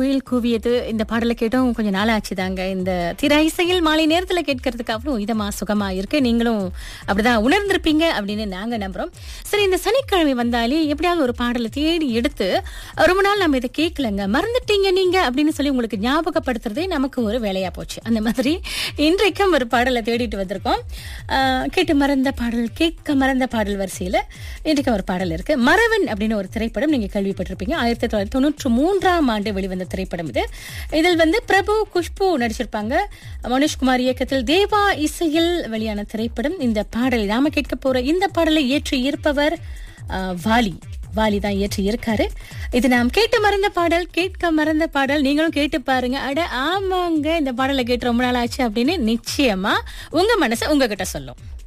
குயில் கூவியது இந்த பாடலை கேட்டோம் கொஞ்சம் நாள் ஆச்சுதாங்க இந்த திரை இசையில் மாலை நேரத்துல கேட்கறதுக்கு அவ்வளோ இதமா சுகமா இருக்கு நீங்களும் அப்படிதான் உணர்ந்திருப்பீங்க அப்படின்னு நாங்க நம்புறோம் சரி இந்த சனிக்கிழமை வந்தாலே எப்படியாவது ஒரு பாடலை தேடி எடுத்து ரொம்ப நாள் நம்ம இதை கேட்கலங்க மறந்துட்டீங்க நீங்க அப்படின்னு சொல்லி உங்களுக்கு ஞாபகப்படுத்துறதே நமக்கு ஒரு வேலையா போச்சு அந்த மாதிரி இன்றைக்கும் ஒரு பாடலை தேடிட்டு வந்திருக்கோம் ஆஹ் கேட்டு மறந்த பாடல் கேட்க மறந்த பாடல் வரிசையில இன்றைக்கு ஒரு பாடல் இருக்கு மறவன் அப்படின்னு ஒரு திரைப்படம் நீங்க கேள்விப்பட்டிருப்பீங்க ஆயிரத்தி தொள்ளாயிரத்தி தொண்ணூற்றி மூன்றாம் ஆண்டு வெளிவந்த திரைப்படம் இது இதில் வந்து பிரபு குஷ்பு நடிச்சிருப்பாங்க மனுஷ்குமார் இயக்கத்தில் தேவா இசையில் வெளியான திரைப்படம் இந்த பாடலை நாம கேட்க போற இந்த பாடலை இயற்றி இருப்பவர் ஆஹ், வாலி வாலி தான் இயற்றி இருக்காரு இது நாம் கேட்டு மறந்த பாடல் கேட்க மறந்த பாடல் நீங்களும் கேட்டு பாருங்க அட ஆமாங்க இந்த பாடலை கேட்டு ரொம்ப நாள் ஆச்சு அப்படின்னு நிச்சயமா உங்க மனசு உங்ககிட்ட சொல்லும்